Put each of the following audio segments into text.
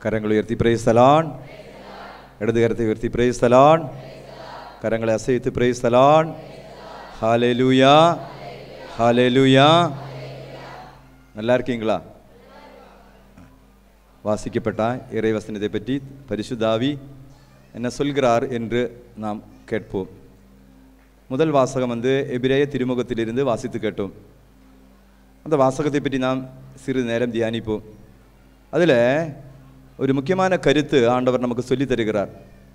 கரங்களை உயர்த்தி பிரேசலான் இடது கரத்தை உயர்த்தி பிரேசலான் கரங்களை அசைத்து பிரேசலான் ஹalleluya ஹalleluya நல்லா இருக்கீங்களா வாசிக்கப்பட்ட இறைவசனத்தை பற்றி பரிசுத்தாவி என்ன சொல்கிறார் என்று நாம் கேட்போம் முதல் வாசகம் வந்து எபிரேய திருமுகத்திலிருந்து வாசித்து கேட்டோம் அந்த வாசகத்தை பற்றி நாம் சிறிது நேரம் தியானிப்போம் அதில் ஒரு முக்கியமான கருத்து ஆண்டவர் நமக்கு சொல்லித் தருகிறார்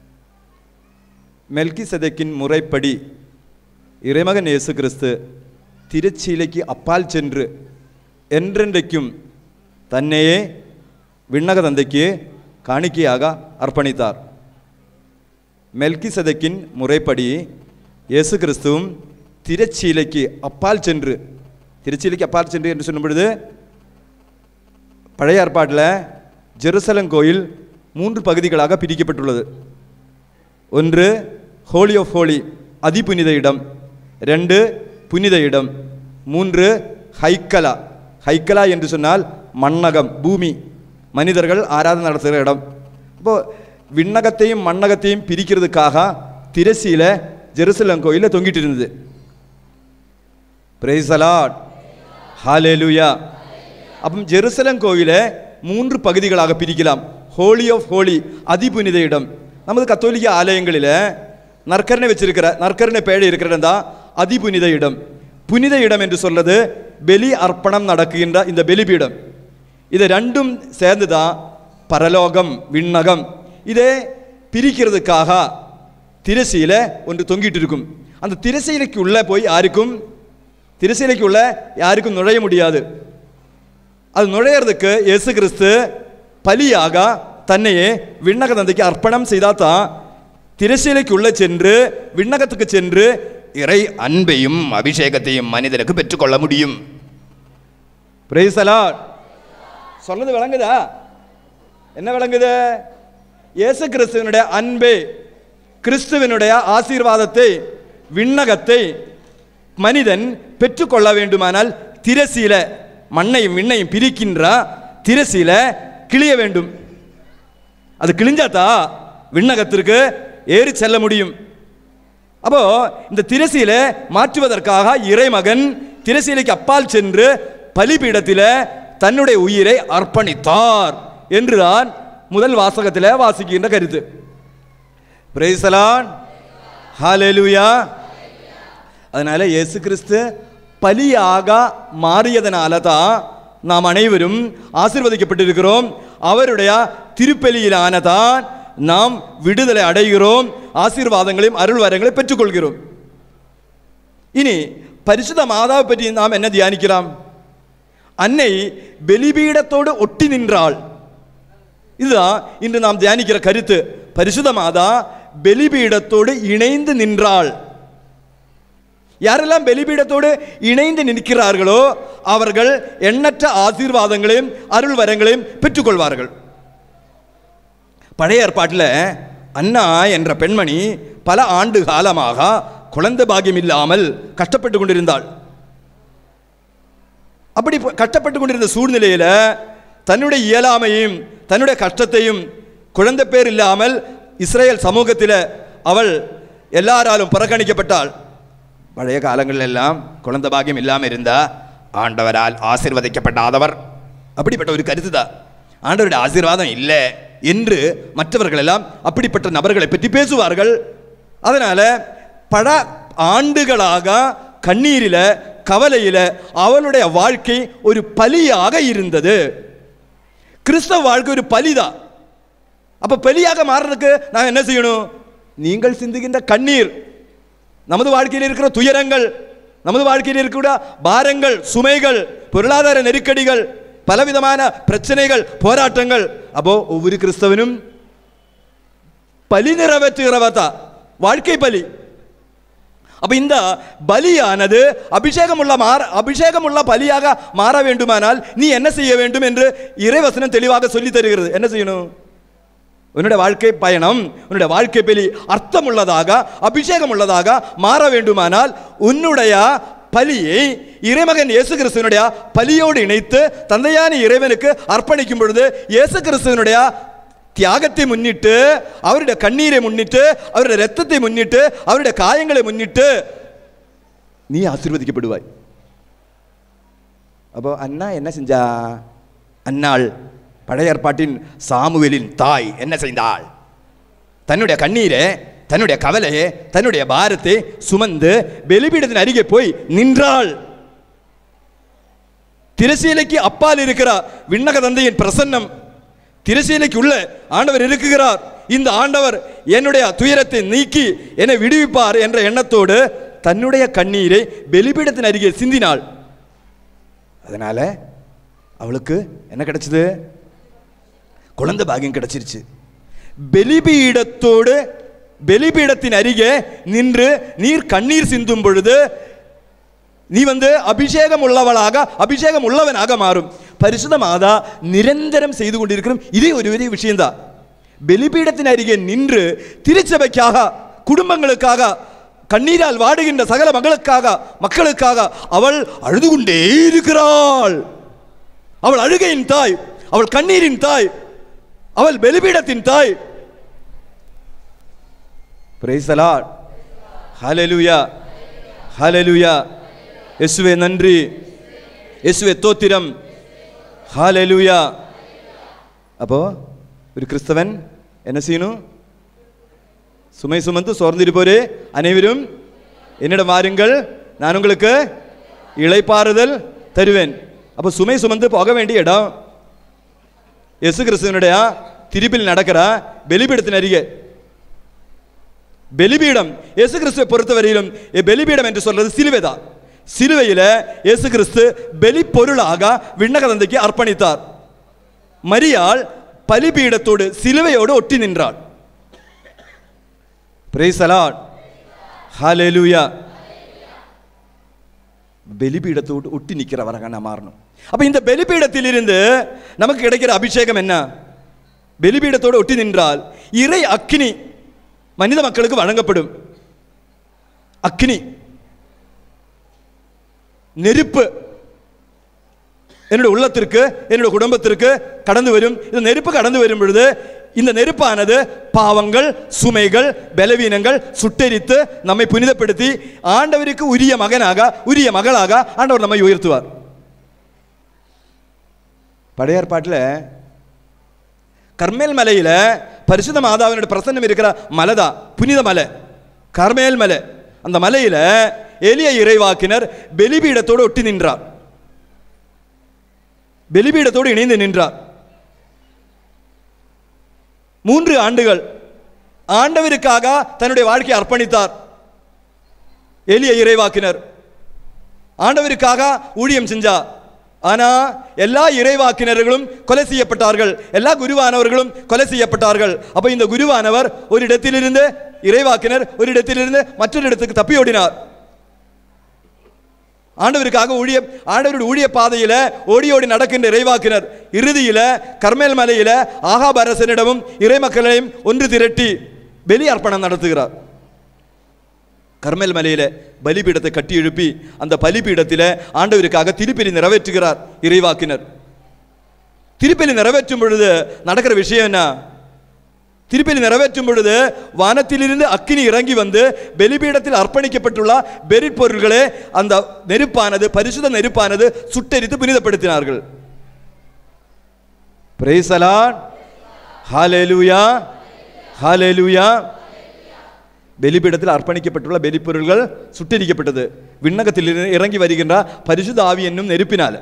மெல்கி சதைக்கின் முறைப்படி இறைமகன் இயேசு கிறிஸ்து திருச்சீலைக்கு அப்பால் சென்று என்றென்றைக்கும் தன்னையே விண்ணக தந்தைக்கு காணிக்கையாக அர்ப்பணித்தார் மெல்கி சதைக்கின் முறைப்படி இயேசு கிறிஸ்துவும் திருச்சீலைக்கு அப்பால் சென்று திருச்சீலைக்கு அப்பால் சென்று என்று சொல்லும் பொழுது பழைய ஏற்பாட்டில் ஜெருசலம் கோயில் மூன்று பகுதிகளாக பிரிக்கப்பட்டுள்ளது ஒன்று ஹோலி ஆஃப் ஹோலி அதிபுனித இடம் ரெண்டு புனித இடம் மூன்று ஹைக்கலா ஹைக்கலா என்று சொன்னால் மண்ணகம் பூமி மனிதர்கள் ஆராதனை நடத்துகிற இடம் இப்போ விண்ணகத்தையும் மண்ணகத்தையும் பிரிக்கிறதுக்காக திரசியில் ஜெருசலம் கோயிலில் தொங்கிட்டு இருந்தது பிரைசலாட் ஹalleluya அப்போ ஜெருசலம் கோயிலை மூன்று பகுதிகளாக பிரிக்கலாம் ஹோலி ஆஃப் ஹோலி அதிபுனித இடம் நமது கத்தோலிக்க ஆலயங்களில் நற்கரணை வச்சிருக்கிற நற்கரணை பேழை இருக்கிற இடம் தான் அதிபுனித இடம் புனித இடம் என்று சொல்றது பெலி அர்ப்பணம் நடக்கின்ற இந்த பலிபீடம் இது ரெண்டும் சேர்ந்து தான் பரலோகம் விண்ணகம் இதை பிரிக்கிறதுக்காக திரசீல ஒன்று தொங்கிட்டு இருக்கும் அந்த திரசீலைக்கு உள்ளே போய் யாருக்கும் திரசீலைக்கு உள்ள யாருக்கும் நுழைய முடியாது அது நுழையிறதுக்கு இயேசு கிறிஸ்து பலியாக தன்னையே விண்ணக தந்தைக்கு அர்ப்பணம் செய்தால் தான் திரசீலைக்கு உள்ள சென்று விண்ணகத்துக்கு சென்று இறை அன்பையும் அபிஷேகத்தையும் மனிதனுக்கு பெற்றுக்கொள்ள முடியும் பிரைசலாட் சொன்னது விளங்குதா என்ன விளங்குது இயேசு கிறிஸ்துவனுடைய அன்பை கிறிஸ்துவனுடைய ஆசீர்வாதத்தை விண்ணகத்தை மனிதன் பெற்றுக்கொள்ள வேண்டுமானால் திரசீல மண்ணையும் விண்ணையும் பிரிக்கின்ற திரசீல கிழிய வேண்டும் அது கிழிஞ்சாத்தா விண்ணகத்திற்கு ஏறி செல்ல முடியும் அப்போ இந்த திரசீலை மாற்றுவதற்காக இறைமகன் திரசீலைக்கு அப்பால் சென்று பலிபீடத்தில் தன்னுடைய உயிரை அர்ப்பணித்தார் என்றுதான் முதல் வாசகத்தில் வாசிக்கின்ற கருத்து பிரைசலான் ஹalleluya அதனால இயேசு கிறிஸ்து பலியாக மாறியதனால தான் நாம் அனைவரும் ஆசீர்வதிக்கப்பட்டிருக்கிறோம் அவருடைய திருப்பலியிலான தான் நாம் விடுதலை அடைகிறோம் ஆசீர்வாதங்களையும் அருள் வரங்களையும் பெற்றுக்கொள்கிறோம் இனி பரிசுத்த மாதாவை பற்றி நாம் என்ன தியானிக்கலாம் அன்னை பலிபீடத்தோடு ஒட்டி நின்றாள் இதுதான் இன்று நாம் தியானிக்கிற கருத்து பரிசுத்த மாதா பலிபீடத்தோடு இணைந்து நின்றாள் யாரெல்லாம் பலிபீடத்தோடு இணைந்து நிற்கிறார்களோ அவர்கள் எண்ணற்ற ஆசீர்வாதங்களையும் அருள் வரங்களையும் பெற்றுக்கொள்வார்கள் பழைய ஏற்பாட்டில் அண்ணா என்ற பெண்மணி பல ஆண்டு காலமாக குழந்தை பாக்கியம் இல்லாமல் கஷ்டப்பட்டு கொண்டிருந்தாள் அப்படி ப- கஷ்டப்பட்டு கொண்டிருந்த சூழ்நிலையில் தன்னுடைய இயலாமையும் தன்னுடைய கஷ்டத்தையும் குழந்தை பேர் இல்லாமல் இஸ்ரேல் சமூகத்தில் அவள் எல்லாராலும் புறக்கணிக்கப்பட்டாள் பழைய காலங்கள் எல்லாம் குழந்தை பாக்கியம் இல்லாமல் இருந்தா ஆண்டவரால் ஆசீர்வதிக்கப்படாதவர் அப்படிப்பட்ட ஒரு கருத்து தான் ஆண்டவருடைய ஆசீர்வாதம் இல்லை என்று மற்றவர்கள் எல்லாம் அப்படிப்பட்ட நபர்களை பற்றி பேசுவார்கள் அதனால பல ஆண்டுகளாக கண்ணீரில கவலையில அவளுடைய வாழ்க்கை ஒரு பலியாக இருந்தது கிறிஸ்தவ வாழ்க்கை ஒரு பலிதான் அப்ப பலியாக மாறுறதுக்கு நாம் என்ன செய்யணும் நீங்கள் சிந்துகின்ற கண்ணீர் நமது வாழ்க்கையில் இருக்கிற துயரங்கள் நமது வாழ்க்கையில் இருக்கிற பாரங்கள் சுமைகள் பொருளாதார நெருக்கடிகள் பலவிதமான பிரச்சனைகள் போராட்டங்கள் அப்போ ஒவ்வொரு கிறிஸ்தவனும் பலி நிறைவேற்றுகிறவதா வாழ்க்கை பலி அப்ப இந்த பலியானது அபிஷேகமுள்ள மாற அபிஷேகமுள்ள பலியாக மாற வேண்டுமானால் நீ என்ன செய்ய வேண்டும் என்று இறைவசனம் தெளிவாக சொல்லி தருகிறது என்ன செய்யணும் உன்னுடைய வாழ்க்கை பயணம் உன்னுடைய வாழ்க்கை பலி அர்த்தம் உள்ளதாக அபிஷேகம் உள்ளதாக மாற வேண்டுமானால் உன்னுடைய பலியை இறைமகன் இயேசு கிறிஸ்துவனுடைய பலியோடு இணைத்து தந்தையான இறைவனுக்கு அர்ப்பணிக்கும் பொழுது இயேசு கிறிஸ்துவனுடைய தியாகத்தை முன்னிட்டு அவருடைய கண்ணீரை முன்னிட்டு அவருடைய ரத்தத்தை முன்னிட்டு அவருடைய காயங்களை முன்னிட்டு நீ ஆசீர்வதிக்கப்படுவாய் அப்போ அண்ணா என்ன செஞ்சா அன்னாள் பழைய ஏற்பாட்டின் சாமுவேலின் தாய் என்ன செய்தாள் தன்னுடைய கண்ணீரை தன்னுடைய கவலையை தன்னுடைய பாரத்தை சுமந்து பெலிபீடத்தின் அருகே போய் நின்றாள் திரசீலைக்கு அப்பால் இருக்கிறார் விண்ணக தந்தையின் பிரசன்னம் திரசீலைக்கு உள்ள ஆண்டவர் இருக்குகிறார் இந்த ஆண்டவர் என்னுடைய துயரத்தை நீக்கி என்னை விடுவிப்பார் என்ற எண்ணத்தோடு தன்னுடைய கண்ணீரை பெலிபீடத்தின் அருகே சிந்தினாள் அதனால அவளுக்கு என்ன கிடைச்சது குழந்தை பாகியம் கிடைச்சிருச்சு பெலிபீடத்தோடு பெலிபீடத்தின் அருகே நின்று நீர் கண்ணீர் சிந்தும் பொழுது நீ வந்து அபிஷேகம் உள்ளவளாக அபிஷேகம் உள்ளவனாக மாறும் பரிசுத்த மாதா நிரந்தரம் செய்து கொண்டிருக்கிறோம் இதே ஒரு பெரிய விஷயம்தான் பெலிபீடத்தின் அருகே நின்று திருச்சபைக்காக குடும்பங்களுக்காக கண்ணீரால் வாடுகின்ற சகல மகளுக்காக மக்களுக்காக அவள் அழுது கொண்டே இருக்கிறாள் அவள் அழுகையின் தாய் அவள் கண்ணீரின் தாய் அவள் பெலிபீடத்தின் தாய் பிரைசலா ஹalleluya ஹalleluya இயேசுவே நன்றி இயேசுவே தோத்திரம் ஹalleluya அப்போ ഒരു ക്രിസ്തവൻ என்ன செய்யணும் சுமை சுமந்து சோர்ந்திருப்போரே அனைவரும் என்னிடம் வாருங்கள் நான் உங்களுக்கு இளைப்பாறுதல் தருவேன் அப்போ சுமை சுமந்து போக வேண்டிய இடம் இயேசு கிறிஸ்துவனுடைய திரிப்பில் நடக்கிற பெலிபீடத்தின் அருகே பெலிபீடம் இயேசு கிறிஸ்துவை பொறுத்தவரையிலும் இ- பெலிபீடம் என்று சொல்றது சிலுவை தான் சிலுவையில இயேசு கிறிஸ்து பெலி பொருளாக விண்ணக தந்தைக்கு அர்ப்பணித்தார் மரியாள் பலிபீடத்தோடு சிலுவையோடு ஒட்டி நின்றாள் பிரைஸ் அலாட் ஹalleluya பலிபீடத்தோடு ஒட்டி நிற்கிறவராக நான் மாறணும் அப்ப இந்த பலிபீடத்தில் இருந்து நமக்கு கிடைக்கிற அபிஷேகம் என்ன பலிபீடத்தோடு ஒட்டி நின்றால் இறை அக்கினி மனித மக்களுக்கு வழங்கப்படும் அக்கினி நெருப்பு என்னுடைய உள்ளத்திற்கு என்னுடைய குடும்பத்திற்கு கடந்து வரும் இந்த நெருப்பு கடந்து வரும் பொழுது இந்த நெருப்பானது பாவங்கள் சுமைகள் பலவீனங்கள் சுட்டெரித்து நம்மை புனிதப்படுத்தி ஆண்டவருக்கு உரிய மகனாக உரிய மகளாக ஆண்டவர் நம்மை உயர்த்துவார் பழைய ஏற்பாட்டில் கர்மேல் மலையில பரிசுத்த மாதாவினுடைய பிரசன்னம் இருக்கிற மலை தான் புனித மலை கர்மேல் மலை அந்த மலையில எளிய இறைவாக்கினர் பெலிபீடத்தோடு ஒட்டி நின்றார் பெலிபீடத்தோடு இணைந்து நின்றார் மூன்று ஆண்டுகள் ஆண்டவருக்காக தன்னுடைய வாழ்க்கையை அர்ப்பணித்தார் எளிய இறைவாக்கினர் ஆண்டவருக்காக ஊழியம் செஞ்சார் ஆனா எல்லா இறைவாக்கினர்களும் கொலை செய்யப்பட்டார்கள் எல்லா குருவானவர்களும் கொலை செய்யப்பட்டார்கள் அப்ப இந்த குருவானவர் ஒரு இடத்திலிருந்து இறைவாக்கினர் ஒரு இடத்திலிருந்து மற்றொரு இடத்துக்கு தப்பி ஓடினார் ஆண்டவருக்காக ஊழிய ஆண்டவருடைய ஊழிய பாதையில ஓடி ஓடி நடக்கின்ற இறைவாக்கினர் இறுதியில கர்மேல் மலையில ஆகாப் அரசனிடமும் இறை மக்களையும் ஒன்று திரட்டி பலி அர்ப்பணம் நடத்துகிறார் கர்மேல் மலையில பலிபீடத்தை கட்டி எழுப்பி அந்த பலிபீடத்தில ஆண்டவருக்காக திருப்பலி நிறைவேற்றுகிறார் இறைவாக்கினர் திருப்பலி நிறைவேற்றும் பொழுது நடக்கிற விஷயம் என்ன திருப்பலி நிறைவேற்றும் பொழுது வானத்திலிருந்து அக்கினி இறங்கி வந்து பலிபீடத்தில் அர்ப்பணிக்கப்பட்டுள்ள பெரிப்பொருள்களே அந்த நெருப்பானது பரிசுத்த நெருப்பானது சுட்டெரித்து புனிதப்படுத்தினார்கள் பிரைசலான் ஹalleluya ஹalleluya பலிபீடத்தில் அர்ப்பணிக்கப்பட்டுள்ள பலிப்பொருள்கள் சுட்டெரிக்கப்பட்டது விண்ணகத்தில் இறங்கி வருகின்ற பரிசுத்த ஆவி என்னும் நெருப்பினால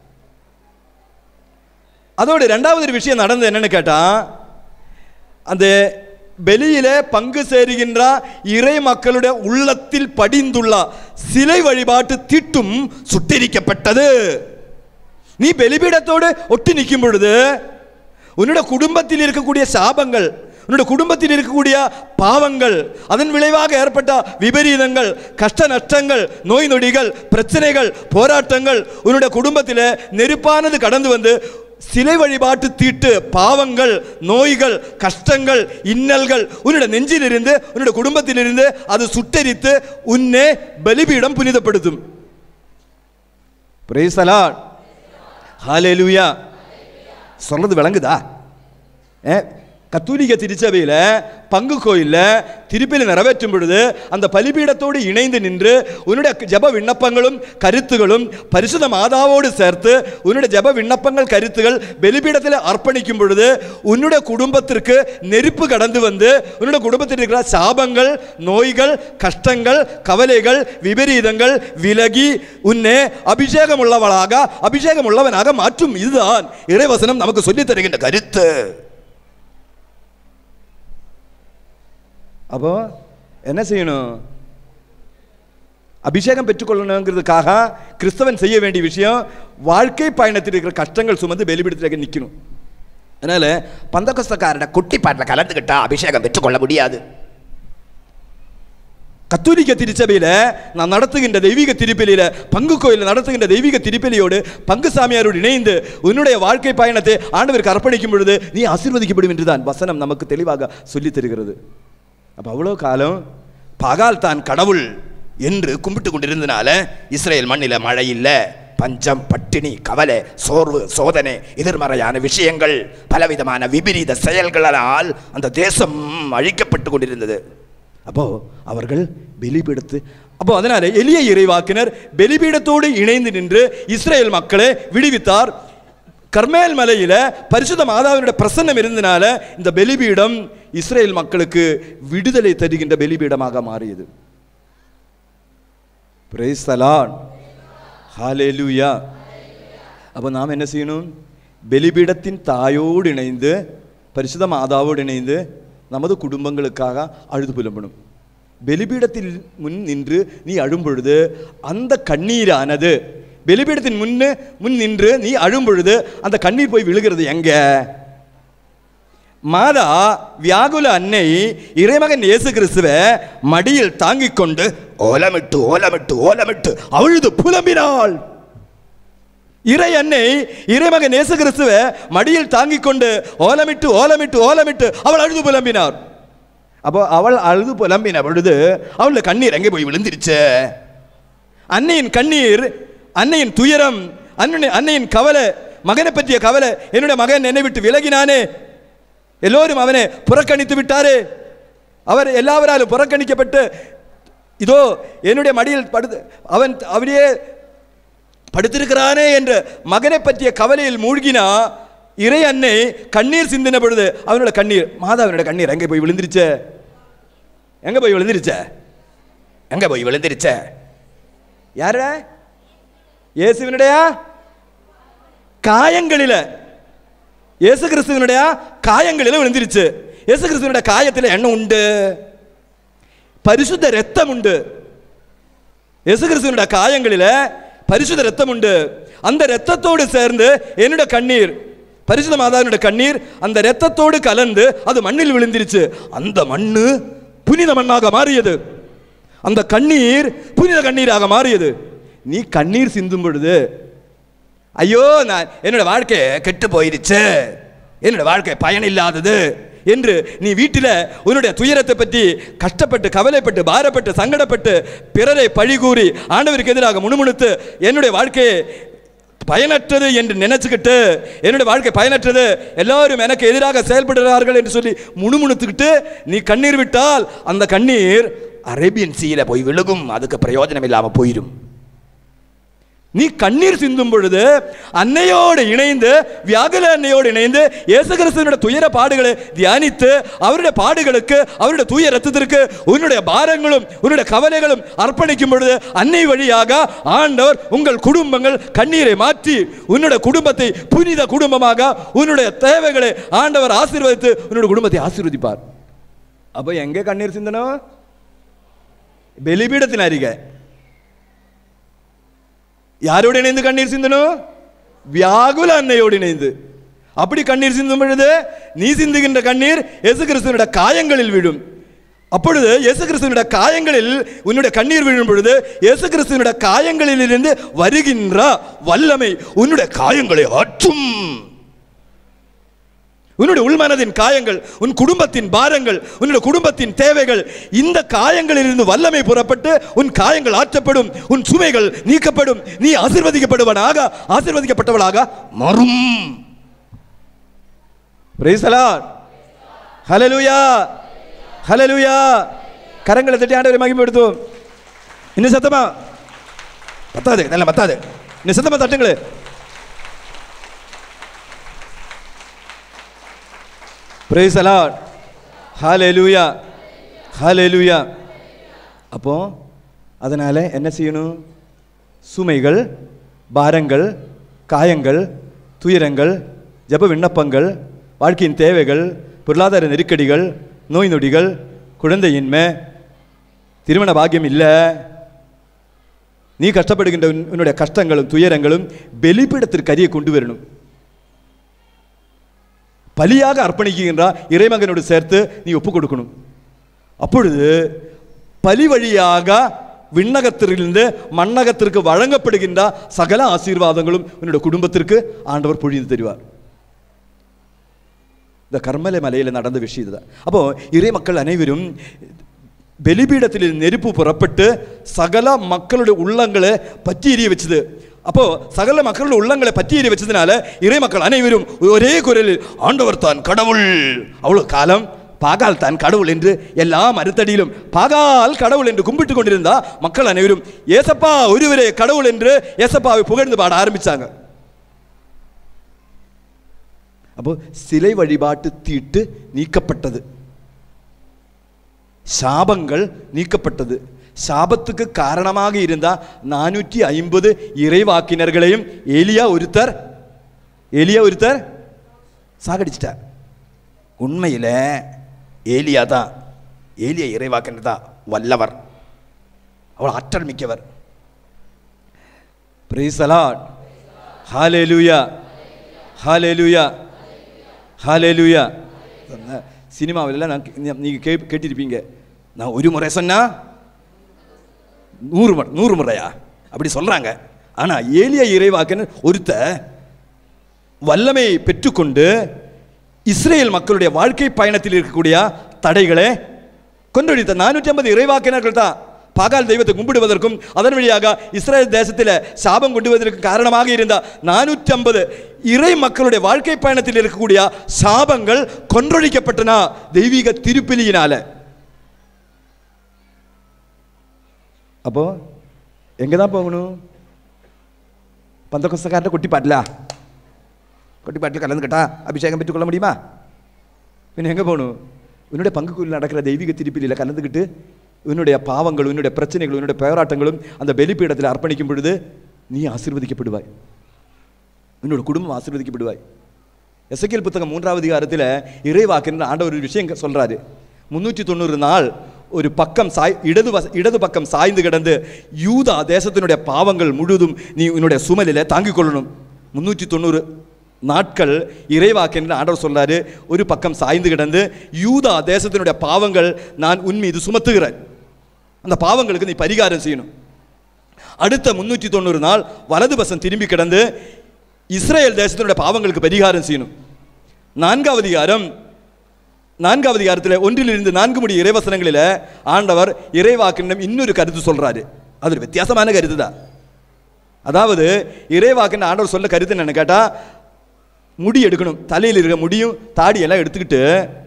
அதோட ரெண்டாவது ஒரு விஷயம் நடந்தது என்னன்னு கேட்டா அந்த வெளியில பங்கு சேருகின்ற இறை மக்களுடைய உள்ளத்தில் படிந்துள்ள சிலை வழிபாட்டு தீட்டும் சுட்டெரிக்கப்பட்டது நீ பலிபீடத்தோடு ஒட்டி நிற்கும் பொழுது உன்னோட குடும்பத்தில் இருக்கக்கூடிய சாபங்கள் உன்னோட குடும்பத்தில் இருக்கக்கூடிய பாவங்கள் அதன் விளைவாக ஏற்பட்ட விபரீதங்கள் கஷ்ட நஷ்டங்கள் நோய் நொடிகள் பிரச்சனைகள் போராட்டங்கள் உன்னுடைய குடும்பத்தில் நெருப்பானது கடந்து வந்து சிலை வழிபாட்டு தீட்டு பாவங்கள் நோய்கள் கஷ்டங்கள் இன்னல்கள் உன்னோட நெஞ்சிலிருந்து உன்னோட குடும்பத்திலிருந்து அது சுட்டெரித்து உன்னை பலிபீடம் புனிதப்படுத்தும் Praise the Lord. ஹalleluya சொல்றது விளங்குதா ஏ கத்தோலிக்க திருச்சபையில் பங்கு கோயிலில் திருப்பில் நிறைவேற்றும் பொழுது அந்த பலிபீடத்தோடு இணைந்து நின்று உன்னுடைய ஜெப விண்ணப்பங்களும் கருத்துகளும் பரிசுத்த மாதாவோடு சேர்த்து உன்னுடைய ஜெப விண்ணப்பங்கள் கருத்துகள் பலிபீடத்தில் அர்ப்பணிக்கும் பொழுது உன்னுடைய குடும்பத்திற்கு நெருப்பு கடந்து வந்து உன்னுடைய குடும்பத்தில் இருக்கிற சாபங்கள் நோய்கள் கஷ்டங்கள் கவலைகள் விபரீதங்கள் விலகி உன்னை அபிஷேகம் உள்ளவளாக அபிஷேகம் உள்ளவனாக மாற்றும் இதுதான் இறைவசனம் நமக்கு சொல்லித் தருகின்ற கருத்து அப்போ என்ன செய்யணும் அபிஷேகம் பெற்றுக்கொள்ளணுங்கிறதுக்காக கிறிஸ்தவன் செய்ய வேண்டிய விஷயம் வாழ்க்கை பயணத்தில் இருக்கிற கஷ்டங்கள் சுமந்து வெளிப்பிடத்தில் நிற்கணும் அதனால பந்தகஸ்தக்காரட குட்டி பாட்டில் கலந்துக்கிட்டா அபிஷேகம் பெற்றுக்கொள்ள முடியாது கத்தோலிக்க திருச்சபையில் நான் நடத்துகின்ற தெய்வீக திருப்பலியில பங்கு கோயிலில் நடத்துகின்ற தெய்வீக திருப்பலியோடு பங்கு சாமியாரோடு இணைந்து உன்னுடைய வாழ்க்கை பயணத்தை ஆண்டவருக்கு அர்ப்பணிக்கும் பொழுது நீ ஆசீர்வதிக்கப்படும் என்றுதான் வசனம் நமக்கு தெளிவாக சொல்லித் தருகிறது அப்போ அவ்வளோ காலம் பகால் தான் கடவுள் என்று கும்பிட்டு கொண்டிருந்தனால இஸ்ரேல் மண்ணில மழை இல்ல பஞ்சம் பட்டினி கவலை சோர்வு சோதனை எதிர்மறையான விஷயங்கள் பலவிதமான விபரீத செயல்களால் அந்த தேசம் அழிக்கப்பட்டு கொண்டிருந்தது அப்போ அவர்கள் பலிபீடத்து அப்போ அதனால எளிய இறைவாக்கினர் பலிபீடத்தோடு இணைந்து நின்று இஸ்ரேல் மக்களை விடுவித்தார் கர்மேல் மலையில பரிசுத்த மாதாவினுடைய பிரசன்னம் இருந்தனால இந்த பலிபீடம் இஸ்ரேல் மக்களுக்கு விடுதலை தருகின்ற பலிபீடமாக மாறியது Praise the Lord. Hallelujah. அப்போ நாம் என்ன செய்யணும் பலிபீடத்தின் தாயோடு இணைந்து பரிசுத்த மாதாவோடு இணைந்து நமது குடும்பங்களுக்காக அழுது புலம்பணும் பலிபீடத்தில் முன் நின்று நீ அழும் பொழுது அந்த கண்ணீரானது பலிபீடத்தின் முன்னு முன் நின்று நீ அழும் பொழுது அந்த கண்ணீர் போய் விழுகிறது எங்க மாதா வியாகுல அன்னை இறைமகன் இயேசு கிறிஸ்துவ மடியில் தாங்கிக் கொண்டு ஓலமிட்டு ஓலமிட்டு ஓலமிட்டு அழுது புலம்பினாள் இறை அன்னை இறைமகன் இயேசு கிறிஸ்துவ மடியில் தாங்கிக் கொண்டு ஓலமிட்டு ஓலமிட்டு ஓலமிட்டு அவள் அழுது புலம்பினார் அப்போ அவள் அழுது புலம்பின பொழுது அவளுடைய கண்ணீர் எங்கே போய் விழுந்துருச்சு அன்னையின் கண்ணீர் அன்னையின் துயரம் அன்னை அன்னையின் கவலை மகனை பற்றிய கவலை என்னுடைய மகன் என்னை விட்டு விலகினானே எல்லோரும் அவனை புறக்கணித்து விட்டாரே அவர் எல்லாவராலும் புறக்கணிக்கப்பட்டு இதோ என்னுடைய மடியில் படுத்து அவன் அப்படியே படுத்திருக்கிறானே என்ற மகனை பற்றிய கவலையில் மூழ்கினா இறை அன்னை கண்ணீர் சிந்தின பொழுது அவனோட கண்ணீர் மாதாவினோட கண்ணீர் எங்கே போய் விழுந்துருச்ச எங்க போய் விழுந்துருச்ச எங்க போய் விழுந்துருச்ச யார இயேசுவினுடைய காயங்களில இயேசு கிறிஸ்துவனுடைய காயங்களில விழுந்துருச்சு இயேசு கிறிஸ்துவனுடைய காயத்தில் என்ன உண்டு பரிசுத்த ரத்தம் உண்டு இயேசு கிறிஸ்துவனுடைய காயங்களில பரிசுத்த ரத்தம் உண்டு அந்த ரத்தத்தோடு சேர்ந்து என்னுடைய கண்ணீர் பரிசுத்த மாதாவினுடைய கண்ணீர் அந்த ரத்தத்தோடு கலந்து அது மண்ணில் விழுந்துருச்சு அந்த மண்ணு புனித மண்ணாக மாறியது அந்த கண்ணீர் புனித கண்ணீராக மாறியது நீ கண்ணீர் சிந்தும் பொழுது ஐயோ நான் என்னோட வாழ்க்கை கெட்டு போயிருச்சு என்னோட வாழ்க்கை பயன் இல்லாதது என்று நீ வீட்டில் உன்னுடைய துயரத்தை பற்றி கஷ்டப்பட்டு கவலைப்பட்டு பாரப்பட்டு சங்கடப்பட்டு பிறரை பழிகூறி ஆண்டவருக்கு எதிராக முணுமுணுத்து என்னுடைய வாழ்க்கையை பயனற்றது என்று நினைச்சுக்கிட்டு என்னுடைய வாழ்க்கை பயனற்றது எல்லாரும் எனக்கு எதிராக செயல்படுகிறார்கள் என்று சொல்லி முணுமுணுத்துக்கிட்டு நீ கண்ணீர் விட்டால் அந்த கண்ணீர் அரேபியன் சீல போய் விழுகும் அதுக்கு பிரயோஜனம் இல்லாம போயிடும் நீ கண்ணீர் சிந்தும் பொழுது அன்னையோடு இணைந்து வியாகுல அன்னையோடு இணைந்து இயேசு கிறிஸ்துவனுடைய துயர பாடுகளை தியானித்து அவருடைய பாடுகளுக்கு அவருடைய தூய ரத்தத்திற்கு உன்னுடைய பாரங்களும் உன்னுடைய கவலைகளும் அர்ப்பணிக்கும் பொழுது அன்னை வழியாக ஆண்டவர் உங்கள் குடும்பங்கள் கண்ணீரை மாற்றி உன்னுடைய குடும்பத்தை புனித குடும்பமாக உன்னுடைய தேவைகளை ஆண்டவர் ஆசீர்வதித்து உன்னுடைய குடும்பத்தை ஆசீர்வதிப்பார் அப்போ எங்கே கண்ணீர் சிந்தனம் பலிபீடத்தின் அருகே யாரோடு இணைந்து கண்ணீர் சிந்தணும் வியாகுல அன்னையோடு இணைந்து அப்படி கண்ணீர் சிந்தும் பொழுது நீ சிந்துகின்ற கண்ணீர் இயேசு கிறிஸ்துவனுடைய காயங்களில் விழும் அப்பொழுது இயேசு கிறிஸ்துவனுடைய காயங்களில் உன்னுடைய கண்ணீர் விழும் பொழுது இயேசு கிறிஸ்துவனுடைய காயங்களில் இருந்து வருகின்ற வல்லமை உன்னுடைய காயங்களை ஆற்றும் உன்னுடைய உள்மனதின் காயங்கள் உன் குடும்பத்தின் பாரங்கள் உன்னுடைய குடும்பத்தின் தேவைகள் இந்த காயங்களிலிருந்து வல்லமை புறப்பட்டு உன் காயங்கள் ஆற்றப்படும் உன் சுமைகள் நீக்கப்படும் நீ ஆசீர்வதிக்கப்படுவனாக ஆசீர்வதிக்கப்பட்டவளாக மாறும் Praise the Lord. ஹalleluya ஹalleluya கரங்களை தட்டி ஆண்டவரை மகிமைப்படுத்தும் இன்னும் சத்தமா பத்தாது நல்ல பத்தாது இன்னும் சத்தமா தட்டுங்களே பிரைஸ் அலாட் ஹalleluya ஹalleluya அப்போ அதனால என்ன செய்யணும் சுமைகள் பாரங்கள் காயங்கள் துயரங்கள் ஜெப விண்ணப்பங்கள் வாழ்க்கையின் தேவைகள் பொருளாதார நெருக்கடிகள் நோய் நொடிகள் குழந்தையின்மை திருமண பாக்கியம் இல்லை நீ கஷ்டப்படுகின்ற உன்- உன்னுடைய கஷ்டங்களும் துயரங்களும் வெளிப்பிடத்திற்கு அரிய கொண்டு வரணும் பலியாக அர்ப்பணிக்கின்ற இறைமகனோடு சேர்த்து நீ ஒப்பு கொடுக்கணும் அப்பொழுது பலி வழியாக விண்ணகத்திலிருந்து மண்ணகத்திற்கு வழங்கப்படுகின்ற சகல ஆசீர்வாதங்களும் உன்னுடைய குடும்பத்திற்கு ஆண்டவர் பொழிந்து தருவார் இந்த கர்மலை மலையில் நடந்த விஷயம் இதுதான் அப்போ இறை மக்கள் அனைவரும் பலிபீடத்தில் நெருப்பு புறப்பட்டு சகல மக்களுடைய உள்ளங்களை பற்றி எரிய வச்சது அப்போ சகல மக்களுடைய உள்ளங்களை பற்றி எரிய வச்சதுனால இறை மக்கள் அனைவரும் ஒரே குரலில் ஆண்டவர் தான் கடவுள் அவ்வளவு காலம் பாகால் தான் கடவுள் என்று எல்லா மறுத்தடியிலும் பாகால் கடவுள் என்று கும்பிட்டு கொண்டிருந்தா மக்கள் அனைவரும் ஏசப்பா ஒருவரே கடவுள் என்று ஏசப்பாவை புகழ்ந்து பாட ஆரம்பிச்சாங்க அப்போ சிலை வழிபாட்டு தீட்டு நீக்கப்பட்டது சாபங்கள் நீக்கப்பட்டது சாபத்துக்கு காரணமாக இருந்த நானூற்றி ஐம்பது இறைவாக்கினர்களையும் எலியா ஒருத்தர் எலியா ஒருத்தர் சாகடிச்சிட்டார் உண்மையில் ஏலியா தான் ஏலியா இறைவாக்கினர் தான் வல்லவர் அவள் ஆற்றல் மிக்கவர் பிரைஸ் அலாட் ஹalleluya ஹalleluya ஹalleluya சினிமாவிலலாம் நான் நீ- நீங்க கே கேட்டிருப்பீங்க நான் ஒரு முறை சொன்னா நூறு முறை நூறு முறையா அப்படி சொல்றாங்க ஆனா ஏலியா இறைவாக்கன் ஒருத்த வல்லமை பெற்றுக்கொண்டு இஸ்ரேல் மக்களுடைய வாழ்க்கை பயணத்தில் இருக்கக்கூடிய தடைகளை கொன்றொழித்த நானூற்றி ஐம்பது இறைவாக்கினர்கள் தான் பாகால் தெய்வத்தை கும்பிடுவதற்கும் அதன் வழியாக இஸ்ரேல் தேசத்தில் சாபம் கொண்டு வருவதற்கு காரணமாக இருந்த நானூற்றி ஐம்பது இறை மக்களுடைய வாழ்க்கை பயணத்தில் இருக்கக்கூடிய சாபங்கள் கொன்றொழிக்கப்பட்டன தெய்வீக திருப்பிலியினால அப்போ எங்கே தான் போகணும் பந்த கொஸ்தக்கார்ட்ட குட்டி பாட்டிலா குட்டி பாட்டில் கலந்துக்கிட்டா அபிஷேகம் பெற்றுக்கொள்ள முடியுமா பின்ன எங்கே போகணும் உன்னுடைய பங்குக்குள்ள நடக்கிற தெய்வீக திருப்பிலியில் கலந்துக்கிட்டு உன்னுடைய பாவங்களும் உன்னுடைய பிரச்சனைகளும் உன்னுடைய போராட்டங்களும் அந்த வெளிப்பீடத்தில் அர்ப்பணிக்கும் பொழுது நீ ஆசீர்வதிக்கப்படுவாய் உன்னோட குடும்பம் ஆசீர்வதிக்கப்படுவாய் எசக்கியல் புத்தகம் மூன்றாவது அதிகாரத்தில் இறைவாக்குன்ற ஆண்டவர் ஒரு விஷயம் சொல்றாரு முன்னூற்றி தொண்ணூறு நாள் ஒரு பக்கம் சாய் இடது வச இடது பக்கம் சாய்ந்து கிடந்து யூதா தேசத்தினுடைய பாவங்கள் முழுதும் நீ உன்னுடைய சுமலில் தாங்கிக் கொள்ளணும் முன்னூற்றி தொண்ணூறு நாட்கள் இறைவாக்கென்று ஆண்டவர் சொல்றாரு ஒரு பக்கம் சாய்ந்து கிடந்து யூதா தேசத்தினுடைய பாவங்கள் நான் உன் மீது சுமத்துகிறேன் அந்த பாவங்களுக்கு நீ பரிகாரம் செய்யணும் அடுத்த முன்னூற்றி தொண்ணூறு நாள் வலது பசம் திரும்பி கிடந்து இஸ்ரேல் தேசத்தினுடைய பாவங்களுக்கு பரிகாரம் செய்யணும் நான்காவது அதிகாரம் நான்காவது அதிகாரத்தில் ஒன்றிலிருந்து நான்கு முடி இறைவசனங்களில் ஆண்டவர் இறைவாக்கினம் இன்னொரு கருத்து சொல்றாரு அது ஒரு வித்தியாசமான கருத்து தான் அதாவது இறைவாக்குன்னு ஆண்டவர் சொல்ல கருத்து என்னன்னு கேட்டா முடி எடுக்கணும் தலையில் இருக்கிற முடியும் தாடியெல்லாம் எடுத்துக்கிட்டு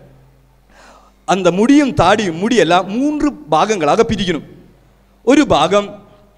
அந்த முடியும் தாடியும் முடியெல்லாம் மூன்று பாகங்களாக பிரிக்கணும் ஒரு பாகம்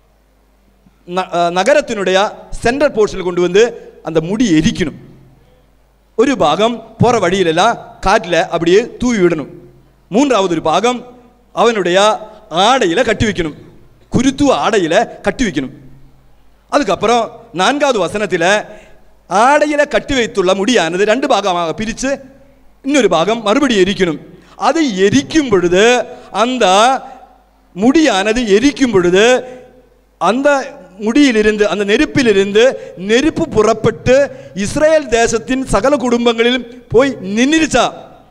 ந- அஹ் நகரத்தினுடைய சென்ட்ரல் போர்ஷனில் கொண்டு வந்து அந்த முடி எரிக்கணும் ஒரு பாகம் போகிற வழியிலெல்லாம் காட்டில் அப்படியே தூவி விடணும் மூன்றாவது ஒரு பாகம் அவனுடைய ஆடையில் கட்டி வைக்கணும் குருத்துவ ஆடையில் கட்டி வைக்கணும் அதுக்கப்புறம் நான்காவது வசனத்தில் ஆடையில் கட்டி வைத்துள்ள முடியானது ரெண்டு பாகமாக பிரித்து இன்னொரு பாகம் மறுபடியும் எரிக்கணும் அதை எரிக்கும் பொழுது அந்த முடியானது எரிக்கும் பொழுது அந்த முடியிலிருந்து அந்த நெருப்பிலிருந்து நெருப்பு புறப்பட்டு இஸ்ரேல் தேசத்தின் சகல குடும்பங்களிலும் போய் நின்றுச்சா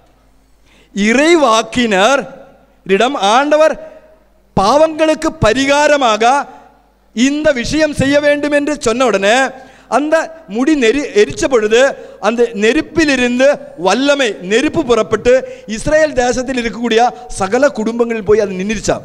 இறைவாக்கினர் இடம் ஆண்டவர் பாவங்களுக்கு பரிகாரமாக இந்த விஷயம் செய்ய வேண்டும் என்று சொன்ன உடனே அந்த முடி நெரி எரிச்ச பொழுது அந்த நெருப்பிலிருந்து வல்லமை நெருப்பு புறப்பட்டு இஸ்ரேல் தேசத்தில் இருக்கக்கூடிய சகல குடும்பங்களில் போய் அது நின்றுச்சாம்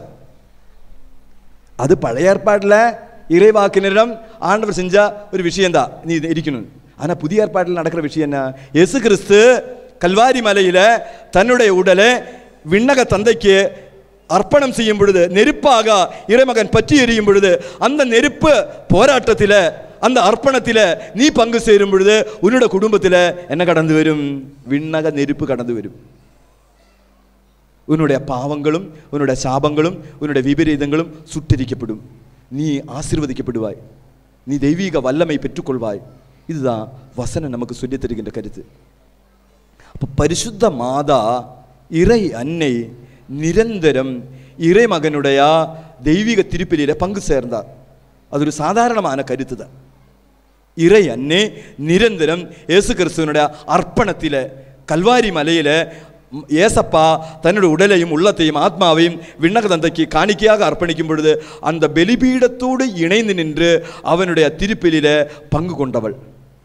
அது பழைய ஏற்பாட்டில் இறைவாக்கினரிடம் ஆண்டவர் செஞ்ச ஒரு விஷயம்தான் நீ இது இருக்கணும் ஆனால் புதிய ஏற்பாட்டில் நடக்கிற விஷயம் என்ன இயேசு கிறிஸ்து கல்வாரி மலையில தன்னுடைய உடலை விண்ணக தந்தைக்கு அர்ப்பணம் செய்யும் பொழுது நெருப்பாக இறைமகன் பற்றி எரியும் பொழுது அந்த நெருப்பு போராட்டத்தில் அந்த அர்ப்பணத்தில் நீ பங்கு சேரும் பொழுது உன்னோட குடும்பத்தில் என்ன கடந்து வரும் விண்ணக நெருப்பு கடந்து வரும் உன்னுடைய பாவங்களும் உன்னுடைய சாபங்களும் உன்னுடைய விபரீதங்களும் சுட்டரிக்கப்படும் நீ ஆசீர்வதிக்கப்படுவாய் நீ தெய்வீக வல்லமை பெற்றுக்கொள்வாய் இதுதான் வசனம் நமக்கு சொல்லித் தருகின்ற கருத்து அப்போ பரிசுத்த மாதா இறை அன்னை நிரந்தரம் இறைமகனுடைய தெய்வீக திருப்பலியில பங்கு சேர்ந்தார் அது ஒரு சாதாரணமான கருத்து தான் இறை அன்னை நிரந்தரம் இயேசு கிறிஸ்துவனுடைய அர்ப்பணத்தில கல்வாரி மலையில ம், ஏசப்பா தன்னுடைய உடலையும் உள்ளத்தையும் ஆத்மாவையும் விண்ணக தந்தைக்கு காணிக்கையாக அர்ப்பணிக்கும் பொழுது அந்த பலிபீடத்தோடு இணைந்து நின்று அவனுடைய திருப்பலியில பங்கு கொண்டவள்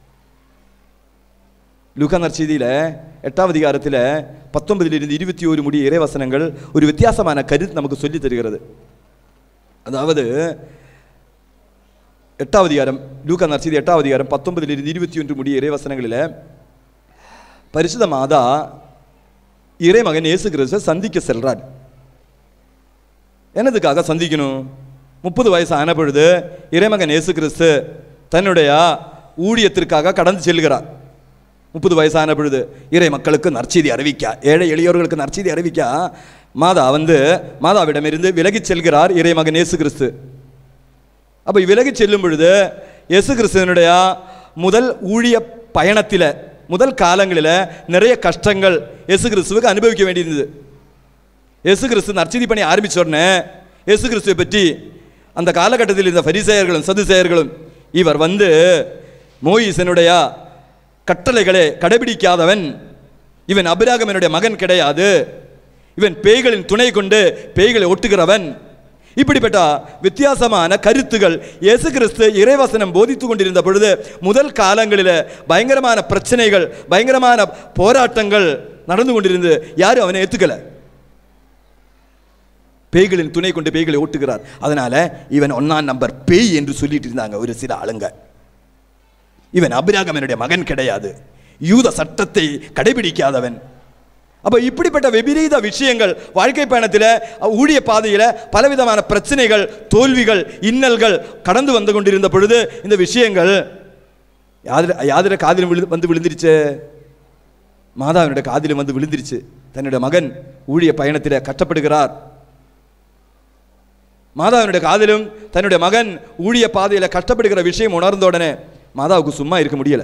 லூக்கா நற்செய்தியில எட்டாம் அதிகாரத்தில் பத்தொன்பதிலிருந்து இருபத்தி ஒரு முடிய இறைவசனங்கள் ஒரு வித்தியாசமான கருத்து நமக்கு சொல்லித் தருகிறது அதாவது எட்டாவது அதிகாரம் லூக்கா நற்செய்தி எட்டாவது அதிகாரம் பத்தொன்பதிலிருந்து இருபத்தி ஒன்று முடிய இறைவசனங்களில் பரிசுத்த மாதா இறைமகன் இயேசு கிறிஸ்துவை சந்திக்க செல்றார் என்னதுக்காக சந்திக்கணும் முப்பது வயசு ஆன பொழுது இறைமகன் இயேசு கிறிஸ்து தன்னுடைய ஊழியத்திற்காக கடந்து செல்கிறார் முப்பது வயசான பொழுது இறை மக்களுக்கு நற்செய்தி அறிவிக்க ஏழை எளியோர்களுக்கு நற்செய்தி அறிவிக்க மாதா வந்து மாதாவிடமிருந்து விலகிச் செல்கிறார் இறைமகன் இயேசு கிறிஸ்து அப்போ விலகிச் செல்லும் பொழுது இயேசு கிறிஸ்துவனுடைய முதல் ஊழிய பயணத்தில் முதல் காலங்களில் நிறைய கஷ்டங்கள் இயேசு கிறிஸ்துவுக்கு அனுபவிக்க வேண்டியிருந்தது இயேசு கிறிஸ்து நற்செய்தி பணி ஆரம்பிச்ச உடனே இயேசு கிறிஸ்துவை பற்றி அந்த காலகட்டத்தில் இருந்த பரிசெயர்களும் சதுசெயர்களும் இவர் வந்து மோயிசனுடைய கட்டளைகளை கடைபிடிக்காதவன் இவன் அபிராகமனுடைய மகன் கிடையாது இவன் பேய்களின் துணை கொண்டு பேய்களை ஒட்டுகிறவன் இப்படிப்பட்ட வித்தியாசமான கருத்துகள் இயேசு கிறிஸ்து இறைவசனம் போதித்து கொண்டிருந்த பொழுது முதல் காலங்களில் பயங்கரமான பிரச்சனைகள் பயங்கரமான போராட்டங்கள் நடந்து கொண்டிருந்து யாரும் அவனை ஏத்துக்கல பேய்களின் துணை கொண்டு பேய்களை ஓட்டுகிறார் அதனால இவன் ஒன்னாம் நம்பர் பேய் என்று சொல்லிட்டு இருந்தாங்க ஒரு சில ஆளுங்க இவன் அபிராகமனுடைய மகன் கிடையாது யூத சட்டத்தை கடைபிடிக்காதவன் அப்ப இப்படிப்பட்ட விபரீத விஷயங்கள் வாழ்க்கை பயணத்தில் ஊழிய பாதையில் பலவிதமான பிரச்சனைகள் தோல்விகள் இன்னல்கள் கடந்து வந்து கொண்டிருந்த பொழுது இந்த விஷயங்கள் யாதிர யாதிர காதிலும் விழு வந்து விழுந்துருச்சு மாதாவினுடைய காதிலும் வந்து விழுந்துருச்சு தன்னுடைய மகன் ஊழிய பயணத்தில் கஷ்டப்படுகிறார் மாதாவினுடைய காதிலும் தன்னுடைய மகன் ஊழிய பாதையில் கஷ்டப்படுகிற விஷயம் உணர்ந்த உடனே மாதாவுக்கு சும்மா இருக்க முடியல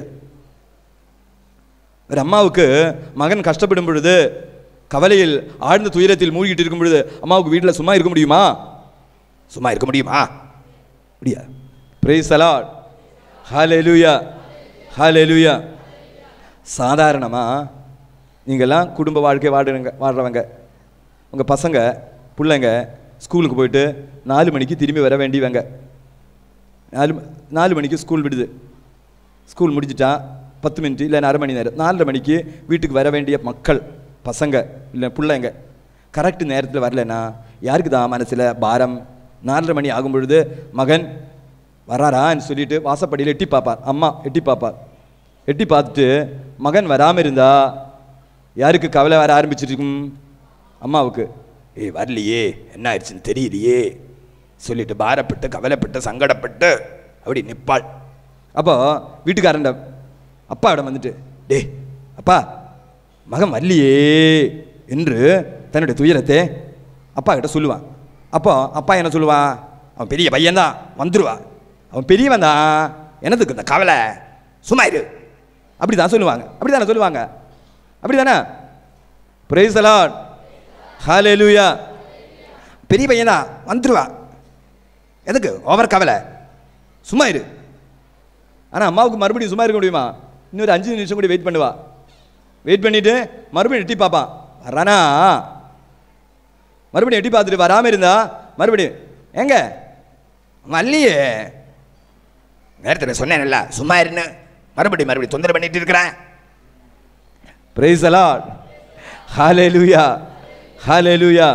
ஒரு அம்மாவுக்கு மகன் கஷ்டப்படும் பொழுது கவலையில் ஆழ்ந்த துயரத்தில் மூழ்கிட்டு இருக்கும் பொழுது அம்மாவுக்கு வீட்டில் சும்மா இருக்க முடியுமா சும்மா இருக்க முடியுமா முடியாது பிரைஸ் அலாட் ஹalleluya ஹalleluya சாதாரணமாக நீங்கள்லாம் குடும்ப வாழ்க்கை வாடுறவங்க வாடுறவங்க உங்கள் பசங்க பிள்ளைங்க ஸ்கூலுக்கு போயிட்டு நாலு மணிக்கு திரும்பி வர வேண்டியவங்க நாலு ம- நாலு மணிக்கு ஸ்கூல் விடுது ஸ்கூல் முடிஞ்சிட்டா பத்து மினிட் இல்லை அரை மணி நேரம் நாலரை மணிக்கு வீட்டுக்கு வர வேண்டிய மக்கள் பசங்க இல்லை பிள்ளைங்க கரெக்ட் நேரத்தில் வரலனா யாருக்கு தான் மனசில் பாரம் நாலரை மணி ஆகும் பொழுது மகன் வராரான்னு சொல்லிட்டு வாசப்படியில் எட்டி பார்ப்பார் அம்மா எட்டி பார்ப்பார் எட்டி பார்த்துட்டு மகன் வராமல் இருந்தா யாருக்கு கவலை வர ஆரம்பிச்சிருக்கும் அம்மாவுக்கு ஏய் வரலையே என்ன ஆயிடுச்சுன்னு தெரியலையே சொல்லிட்டு பாரப்பட்டு கவலைப்பட்டு சங்கடப்பட்டு அப்படி நிப்பாள் அப்போ வீட்டுக்காரன் அப்பாவிடம் வந்துட்டு டே அப்பா மகன் வரலையே என்று தன்னுடைய துயரத்தை அப்பா கிட்ட சொல்லுவான் அப்போ அப்பா என்ன சொல்லுவான் அவன் பெரிய பையன்தான் வந்துருவான் அவன் பெரியவன் தான் என்னதுக்கு இந்த கவலை சும்மா இரு அப்படி தான் சொல்லுவாங்க அப்படி தானே சொல்லுவாங்க அப்படி தானே பிரைஸ் அலாட் ஹalleluya பெரிய பையன் தான் வந்துருவான் எதுக்கு ஓவர் கவலை சும்மா இரு ஆனால் அம்மாவுக்கு மறுபடியும் சும்மா இருக்க முடியுமா இன்னொரு அஞ்சு நிமிஷம் கூட வெயிட் பண்ணுவா வெயிட் பண்ணிட்டு மறுபடியும் எட்டி பார்ப்பான் வரானா மறுபடியும் எட்டி பார்த்துட்டு வராமல் இருந்தா மறுபடியும் எங்க வரலையே நேரத்தில் சொன்னேன்ல சும்மா இருன்னு மறுபடியும் மறுபடியும் தொந்தரவு பண்ணிட்டு இருக்கிறேன் பிரைஸ் அலாட் ஹalleluya ஹalleluya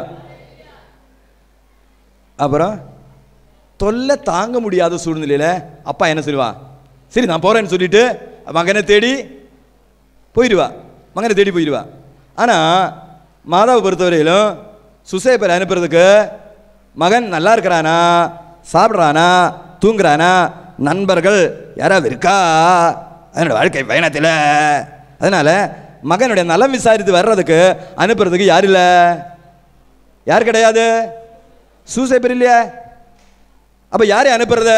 அப்புறம் தொல்லை தாங்க முடியாத சூழ்நிலையில அப்பா என்ன சொல்லுவான் சரி நான் போறேன்னு சொல்லிட்டு மகனை தேடி போயிடுவா மகனை தேடி போயிடுவா ஆனால் மாதாவை பொறுத்தவரையிலும் சுசேப்பர் அனுப்புறதுக்கு மகன் நல்லா இருக்கிறானா சாப்பிட்றானா தூங்குறானா நண்பர்கள் யாராவது இருக்கா அதனோட வாழ்க்கை பயணத்தில் அதனால் மகனுடைய நலம் விசாரித்து வர்றதுக்கு அனுப்புறதுக்கு யார் இல்லை யார் கிடையாது சூசேப்பர் இல்லையா அப்போ யாரை அனுப்புறது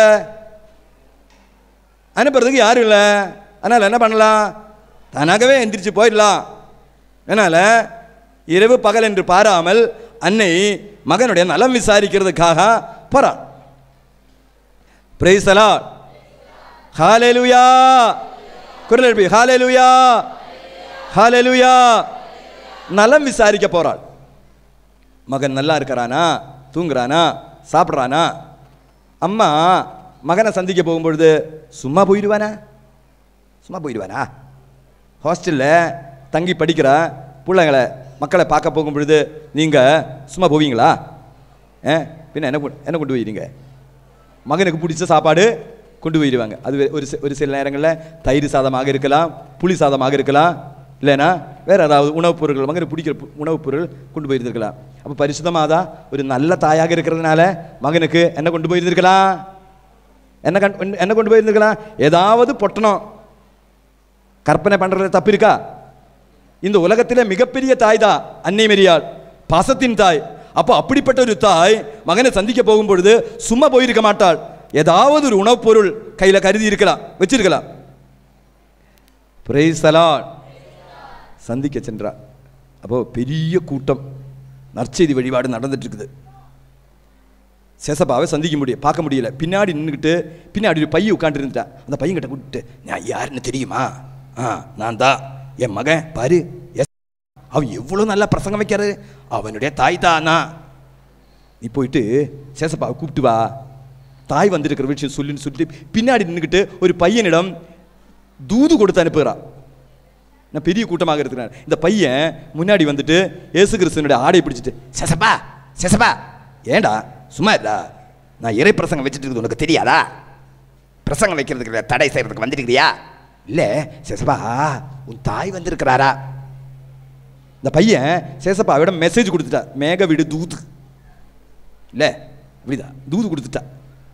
அனுப்புறதுக்கு யாரும் இல்லை அதனால் என்ன பண்ணலாம் தானாகவே எந்திரிச்சு போயிடலாம் அதனால் இரவு பகல் என்று பாராமல் அன்னை மகனுடைய நலம் விசாரிக்கிறதுக்காக போறான் பிரைசலா ஹாலேலுயா குரல் எழுப்பி ஹாலேலுயா ஹாலேலுயா நலம் விசாரிக்க போறாள் மகன் நல்லா இருக்கிறானா தூங்குறானா சாப்பிட்றானா அம்மா மகனை சந்திக்க போகும்பொழுது சும்மா போயிடுவானா சும்மா போயிடுவானா ஹாஸ்டலில் தங்கி படிக்கிற பிள்ளைங்களை மக்களை பார்க்க போகும் பொழுது நீங்கள் சும்மா போவீங்களா ஏ பின்ன என்ன கொண்டு- என்ன கொண்டு போயிடுங்க மகனுக்கு பிடிச்ச சாப்பாடு கொண்டு போயிடுவாங்க அது வே- ஒரு சி- ஒரு சில நேரங்களில் தயிர் சாதமாக இருக்கலாம் புளி சாதமாக இருக்கலாம் இல்லைன்னா வேற ஏதாவது உணவுப் பொருட்கள் மகனுக்கு பிடிக்கிற பு- உணவுப் பொருள் கொண்டு போயிருந்திருக்கலாம் அப்போ பரிசுத்தமாதா ஒரு நல்ல தாயாக இருக்கிறதுனால மகனுக்கு என்ன கொண்டு போயிருந்திருக்கலாம் என்ன கண் என்ன கொண்டு போயிருந்திருக்கலாம் ஏதாவது பொட்டணம் கற்பனை பண்ணுறதுல தப்பு இருக்கா இந்த உலகத்தில் மிகப்பெரிய தாய் தான் அன்னை மெரியாள் பாசத்தின் தாய் அப்போ அப்படிப்பட்ட ஒரு தாய் மகனை சந்திக்க போகும் பொழுது சும்மா போயிருக்க மாட்டாள் ஏதாவது ஒரு உணவுப் பொருள் கையில் கருதி இருக்கலாம் வச்சிருக்கலாம் Praise the Lord. சந்திக்க சென்றார் அப்போ பெரிய கூட்டம் நற்செய்தி வழிபாடு நடந்துட்டு இருக்குது சேசப்பாவை சந்திக்க முடியும் பார்க்க முடியல பின்னாடி நின்றுக்கிட்டு பின்னாடி ஒரு பையன் உட்காந்துருந்துட்டான் அந்த பையன் கிட்ட கூப்பிட்டு நான் யாருன்னு தெரியுமா ஆ நான் தான் என் மகன் பாரு எஸ் அவன் எவ்வளோ நல்லா பிரசங்கம் வைக்கிறாரு அவனுடைய தாய் தானா நீ போயிட்டு சேசப்பாவை கூப்பிட்டு வா தாய் வந்திருக்கிற விஷயம் சொல்லுன்னு சொல்லிட்டு பின்னாடி நின்றுக்கிட்டு ஒரு பையனிடம் தூது கொடுத்து அனுப்புகிறான் நான் பெரிய கூட்டமாக இருக்கிறேன் இந்த பையன் முன்னாடி வந்துட்டு இயேசு கிறிஸ்துவனுடைய ஆடை பிடிச்சிட்டு செசப்பா செசப்பா ஏண்டா சும்மா இல்லா நான் இறை பிரசங்கம் வச்சுட்டு இருக்குது உனக்கு தெரியாதா பிரசங்கம் வைக்கிறதுக்கு தடை செய்யறதுக்கு வந்திருக்கிறியா இல்லை செசப்பா உன் தாய் வந்திருக்கிறாரா இந்த பையன் சேசப்பாவிடம் மெசேஜ் கொடுத்துட்டா மேக விடு தூது இல்லை இப்படிதான் தூது கொடுத்துட்டா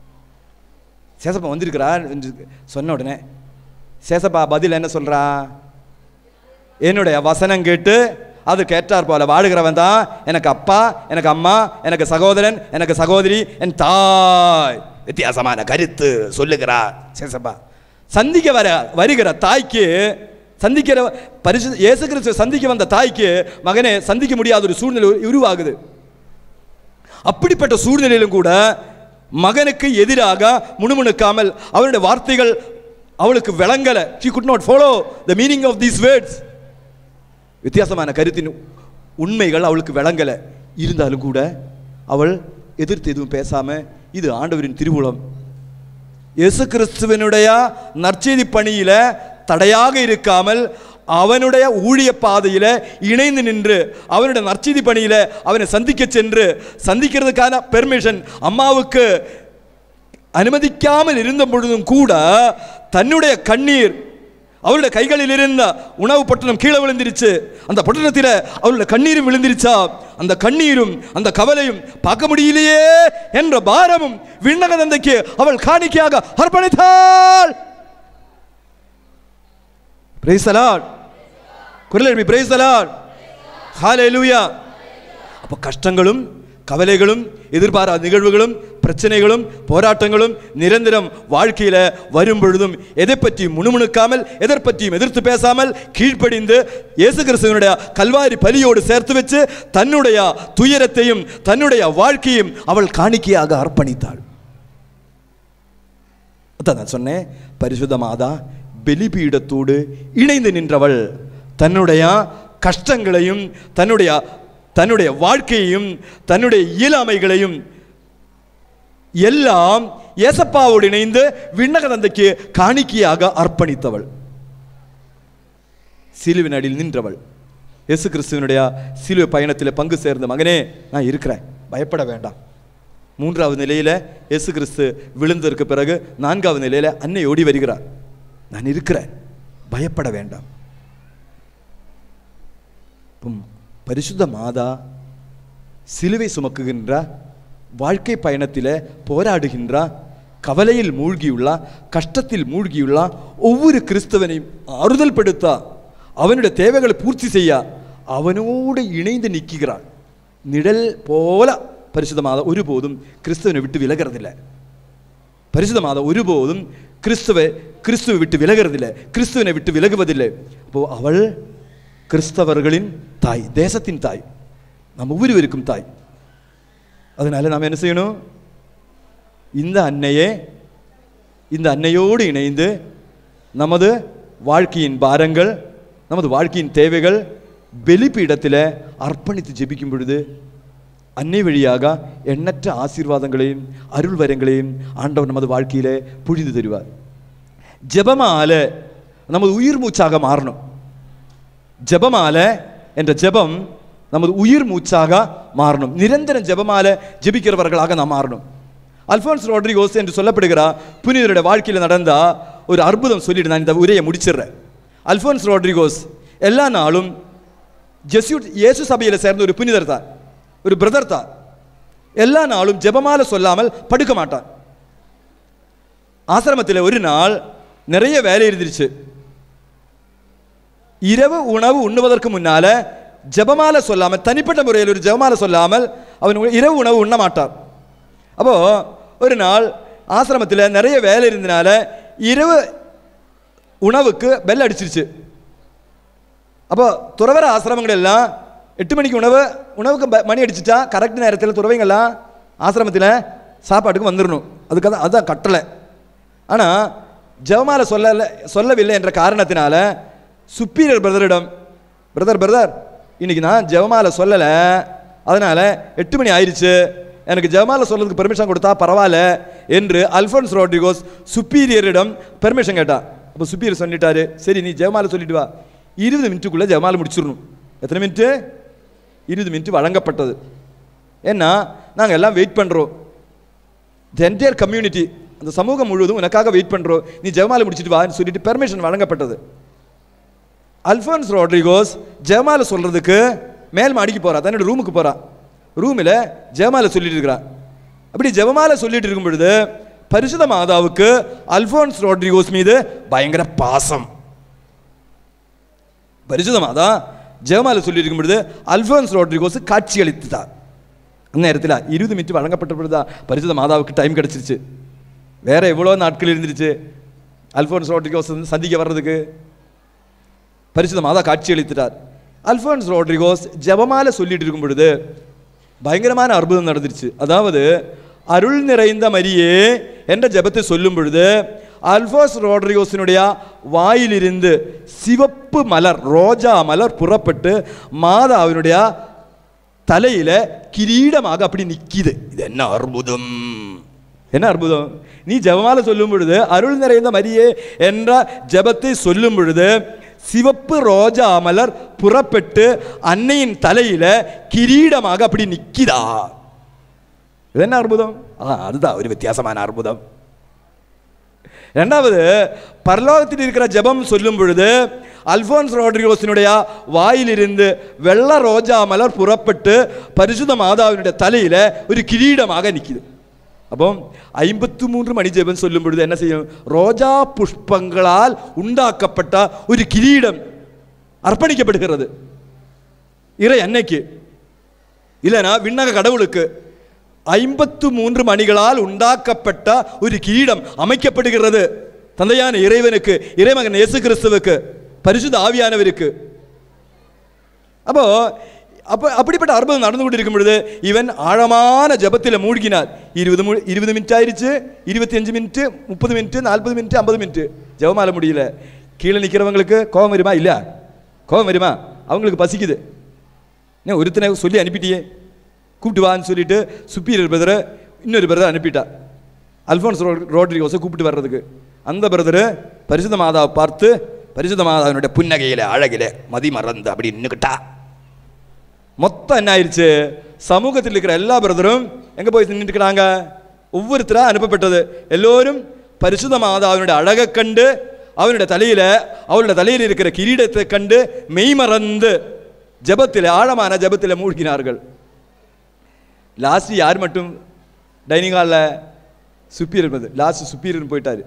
சேசப்பா வந்திருக்கிறார் என்று சொன்ன உடனே சேசப்பா பதில் என்ன சொல்றா என்னுடைய வசனம் கேட்டு அது கேட்டார் போல வாழுகிறவன் தான் எனக்கு அப்பா எனக்கு அம்மா எனக்கு சகோதரன் எனக்கு சகோதரி என் தாய் வித்தியாசமான கருத்து சொல்லுகிறார் சேசப்பா சந்திக்க வர வருகிற தாய்க்கு சந்திக்கிற பரிசு இயேசு கிறிஸ்துவ சந்திக்க வந்த தாய்க்கு மகனே சந்திக்க முடியாத ஒரு சூழ்நிலை உருவாகுது அப்படிப்பட்ட சூழ்நிலையிலும் கூட மகனுக்கு எதிராக முணுமுணுக்காமல் அவருடைய வார்த்தைகள் அவளுக்கு விளங்கல she could not follow the meaning of these words வித்தியாசமான கருத்தின் உண்மைகள் அவளுக்கு விளங்கல இருந்தாலும் கூட அவள் எதிர்த்து எதுவும் பேசாம இது ஆண்டவரின் திருவுளம் இயேசு கிறிஸ்துவனுடைய நற்செய்தி பணியில தடையாக இருக்காமல் அவனுடைய ஊழிய பாதையில இணைந்து நின்று அவனுடைய நற்செய்தி பணியில அவனை சந்திக்க சென்று சந்திக்கிறதுக்கான பெர்மிஷன் அம்மாவுக்கு அனுமதிக்காமல் இருந்த பொழுதும் கூட தன்னுடைய கண்ணீர் அவளுடைய கைகளில் இருந்த உணவு பட்டணம் கீழே விழுந்திருச்சு அந்த பட்டணத்தில் அவளுடைய கண்ணீரும் விழுந்திருச்சா அந்த கண்ணீரும் அந்த கவலையும் பார்க்க முடியலையே என்ற பாரமும் விண்ணக தந்தைக்கு அவள் காணிக்கையாக அர்ப்பணித்தாள் Praise the Lord. குரல் எழுப்பி பிரைஸ் தலாட் ஹalleluya அப்போ கஷ்டங்களும் கவலைகளும் எதிர்பாராத நிகழ்வுகளும் பிரச்சனைகளும் போராட்டங்களும் நிரந்தரம் வாழ்க்கையில வரும் பொழுதும் எதை பற்றியும் முணுமுணுக்காமல் எதை பற்றியும் எதிர்த்து பேசாமல் கீழ்ப்படிந்து இயேசு கிறிஸ்துவனுடைய கல்வாரி பலியோடு சேர்த்து வச்சு தன்னுடைய துயரத்தையும் தன்னுடைய வாழ்க்கையும் அவள் காணிக்கையாக அர்ப்பணித்தாள் அதான் நான் சொன்னேன் பரிசுத்த மாதா பலிபீடத்தோடு இணைந்து நின்றவள் தன்னுடைய கஷ்டங்களையும் தன்னுடைய தன்னுடைய வாழ்க்கையையும் தன்னுடைய இயலாமைகளையும் எல்லாம் ஏசப்பாவோடு இணைந்து விண்ணக தந்தைக்கு காணிக்கையாக அர்ப்பணித்தவள் சிலுவின் அடியில் நின்றவள் இயேசு கிறிஸ்துவனுடைய சிலுவை பயணத்தில் பங்கு சேர்ந்த மகனே நான் இருக்கிறேன் பயப்பட வேண்டாம் மூன்றாவது நிலையில் இயேசு கிறிஸ்து விழுந்ததற்கு பிறகு நான்காவது நிலையில் அன்னை ஓடி வருகிறார் நான் இருக்கிறேன் பயப்பட வேண்டாம் അപ്പം പരിശുദ്ധ മാതാ சிலுவை சுமக்குகின்ற வாழ்க்கை பயணத்தில் போராடுகின்ற கவலையில் மூழ்கியுள்ள கஷ்டத்தில் மூழ்கியுள்ள ஒவ்வொரு கிறிஸ்தவனையும் ஆறுதல் படுத்த அவனுடைய தேவைகளை பூர்த்தி செய்ய அவனோடு இணைந்து நிற்கிறான் நிழல் போல പരിശുദ്ധ മാത ഒരുപോതും ക്രിസ്തുവിനെ വിട്ട് വിലകരുന്നില്ല പരിശുദ്ധ മാത ഒരുപോതും ക്രിസ്തുവെ ക്രിസ്തുവെ വിട്ട് വിലകരുന്നില്ല ക്രിസ്തുവിനെ വിട്ട് വിലകുവതില്ല അപ്പോൾ അവൾ ക്രിസ്തവர்களின் தாய் தேசத்தின் தாய் நம்ம ஒவ்வொருவருக்கும் தாய் அதனால நாம் என்ன செய்யணும் இந்த அன்னையே இந்த அன்னையோடு இணைந்து நமது வாழ்க்கையின் பாரங்கள் நமது வாழ்க்கையின் தேவைகள் பலிபீடத்தில் அர்ப்பணித்து ஜெபிக்கும் பொழுது அன்னை வழியாக எண்ணற்ற ஆசீர்வாதங்களையும் அருள் வரங்களையும் ஆண்டவர் நமது வாழ்க்கையிலே புழிந்து தருவார் ஜெபமால நமது உயிர் மூச்சாக மாறணும் ஜெபமால என்ற ஜெபம் நமது உயிர் மூச்சாக மாறணும் நிரந்தரம் ஜெபமால ஜெபிக்கிறவர்களாக நாம் மாறணும் அல்ஃபோன்ஸ் ரோட்ரிகோஸ் என்று சொல்லப்படுகிற புனிதருடைய வாழ்க்கையில் நடந்த ஒரு அற்புதம் சொல்லிட்டு நான் இந்த உரையை முடிச்சிடுறேன் அல்ஃபோன்ஸ் ரோட்ரிகோஸ் எல்லா நாளும் ஜெஸ்யூட் இயேசு சபையில் சேர்ந்த ஒரு புனிதர் தான் ஒரு பிரதர் தான் எல்லா நாளும் ஜெபமால சொல்லாமல் படுக்க மாட்டான் ஆசிரமத்தில் ஒரு நாள் நிறைய வேலை இருந்துருச்சு இரவு உணவு உண்ணுவதற்கு முன்னால ஜெபமால சொல்லாமல் தனிப்பட்ட முறையில் ஒரு ஜெபமால சொல்லாமல் அவன் உ- இரவு உணவு உண்ண மாட்டான் அப்போ ஒரு நாள் ஆசிரமத்தில் நிறைய வேலை இருந்தனால இரவு உணவுக்கு பெல் அடிச்சிருச்சு அப்போ துறவர ஆசிரமங்கள் எல்லாம் எட்டு மணிக்கு உணவு உணவுக்கு ப- மணி அடிச்சிட்டா கரெக்ட் நேரத்தில் துறவைங்கெல்லாம் ஆசிரமத்தில் சாப்பாட்டுக்கு வந்துடணும் அதுக்காக தான் அதுதான் கட்டளை ஆனால் ஜெபமால சொல்லல சொல்லவில்லை என்ற காரணத்தினால சுப்பீரியர் பிரதரிடம் பிரதர் பிரதர் இன்னைக்கு நான் ஜெபமால சொல்லலை அதனால் எட்டு மணி ஆயிடுச்சு எனக்கு ஜெபமால சொல்றதுக்கு பெர்மிஷன் கொடுத்தா பரவாயில்ல என்று அல்ஃபோன்ஸ் ரோட்ரிகோஸ் சுப்பீரியரிடம் பெர்மிஷன் கேட்டான் அப்போ சுப்பீரியர் சொல்லிட்டாரு சரி நீ ஜெபமால சொல்லிட்டு வா இருபது மினிட்டுக்குள்ளே ஜெபமால முடிச்சிடணும் எத்தனை மினிட்டு இருபது மினிட் வழங்கப்பட்டது ஏன்னா நாங்கள் எல்லாம் வெயிட் பண்ணுறோம் தி என்டையர் கம்யூனிட்டி அந்த சமூகம் முழுவதும் உனக்காக வெயிட் பண்ணுறோம் நீ ஜெபமாலை முடிச்சிட்டு வான்னு சொல்லிட்டு பெர்மிஷன் வழங்கப்பட்டது அல்ஃபோன்ஸ் ரோட்ரிகோஸ் ஜெயமாலை சொல்கிறதுக்கு மேல் மாடிக்கு போகிறா தன்னோட ரூமுக்கு போகிறா ரூமில் ஜெயமாலை சொல்லிட்டு இருக்கிறா அப்படி ஜெபமாலை சொல்லிட்டு இருக்கும் பொழுது பரிசுத்த மாதாவுக்கு அல்ஃபோன்ஸ் ரோட்ரிகோஸ் மீது பயங்கர பாசம் பரிசுத்த மாதா ஜெயமாலை சொல்லிட்டு இருக்கும் பொழுது அல்ஃபோன்ஸ் ரோட்ரிகோஸ் காட்சி அளித்துட்டார் அந்த நேரத்தில் இருபது மினிட் வழங்கப்பட்ட பொழுதா பரிசுத்த மாதாவுக்கு டைம் கிடச்சிருச்சு வேற எவ்வளோ நாட்கள் இருந்துருச்சு அல்ஃபோன்ஸ் ரோட்ரிகோஸ் வந்து சந்திக்க வர்றதுக்கு பரிசுத்த மாதா காட்சி அளித்துட்டார் அல்ஃபோன்ஸ் ரோட்ரிகோஸ் ஜெபமால சொல்லிட்டு இருக்கும் பொழுது பயங்கரமான அற்புதம் நடந்துருச்சு அதாவது அருள் நிறைந்த மரியே என்ற ஜெபத்தை சொல்லும் பொழுது அல்ஃபோஸ் ரோட்ரிகோஸினுடைய வாயிலிருந்து சிவப்பு மலர் ரோஜா மலர் புறப்பட்டு மாதாவினுடைய தலையில கிரீடமாக அப்படி நிக்கிது இது என்ன அற்புதம் என்ன அற்புதம் நீ ஜெபமால சொல்லும் பொழுது அருள் நிறைந்த மரியே என்ற ஜெபத்தை சொல்லும் பொழுது சிவப்பு ரோஜா மலர் புறப்பட்டு அன்னையின் தலையில கிரீடமாக அப்படி நிக்கிதா இது என்ன அற்புதம் ஆ அதுதான் ஒரு வித்தியாசமான அற்புதம் ரெண்டாவது பரலோகத்தில் இருக்கிற ஜெபம் சொல்லும் பொழுது அல்போன்ஸ் ரோட்ரிகோஸினுடைய வாயிலிருந்து வெள்ள ரோஜா மலர் புறப்பட்டு பரிசுத்த மாதாவினுடைய தலையில ஒரு கிரீடமாக நிக்குது அப்போ ஐம்பத்து மூன்று மணி ஜெபம் சொல்லும் பொழுது என்ன செய்யும் ரோஜா புஷ்பங்களால் உண்டாக்கப்பட்ட ஒரு கிரீடம் அர்ப்பணிக்கப்படுகிறது இறை அன்னைக்கு இல்லைனா விண்ணக கடவுளுக்கு ஐம்பத்து மூன்று மணிகளால் உண்டாக்கப்பட்ட ஒரு கிரீடம் அமைக்கப்படுகிறது தந்தையான இறைவனுக்கு இறைமகன் இயேசு கிறிஸ்துவுக்கு பரிசுத்த ஆவியானவருக்கு அப்போ அப்போ அப்படிப்பட்ட அற்புதம் நடந்து கொண்டு இருக்கும் பொழுது இவன் ஆழமான ஜெபத்தில் மூழ்கினார் இருபது மு இருபது மினிட் ஆயிடுச்சு இருபத்தி அஞ்சு மினிட்டு முப்பது மினிட்டு நாற்பது மினிட்டு ஐம்பது மினிட்டு ஜெபமால முடியல கீழே நிற்கிறவங்களுக்கு கோபம் வருமா இல்லையா கோபம் வருமா அவங்களுக்கு பசிக்குது என்ன ஒருத்தனை சொல்லி அனுப்பிட்டியே கூப்பிட்டு வான்னு சொல்லிட்டு சுப்பீரியர் பிரதரை இன்னொரு பிரதர் அனுப்பிட்டா அல்ஃபோன்ஸ் ரோ ரோட்ரிகோஸை கூப்பிட்டு வர்றதுக்கு அந்த பிரதர் பரிசுத்த மாதாவை பார்த்து பரிசுத்த மாதாவினுடைய புன்னகையில அழகில மதி மறந்து அப்படி நின்னுக்கிட்டா மொத்தம் என்ன ஆயிடுச்சு சமூகத்தில் இருக்கிற எல்லா பிரதரும் எங்க போய் நின்றுக்கிறாங்க ஒவ்வொருத்தரா அனுப்பப்பட்டது எல்லோரும் பரிசுத்த மாதாவினுடைய அழகை கண்டு அவனுடைய தலையில அவளுடைய தலையில் இருக்கிற கிரீடத்தை கண்டு மெய்மறந்து ஜெபத்தில் ஆழமான ஜெபத்தில் மூழ்கினார்கள் லாஸ்ட் யார் மட்டும் டைனிங் ஹாலில் சுப்பீரியர் வந்து லாஸ்ட் சுப்பீரியர் போயிட்டாரு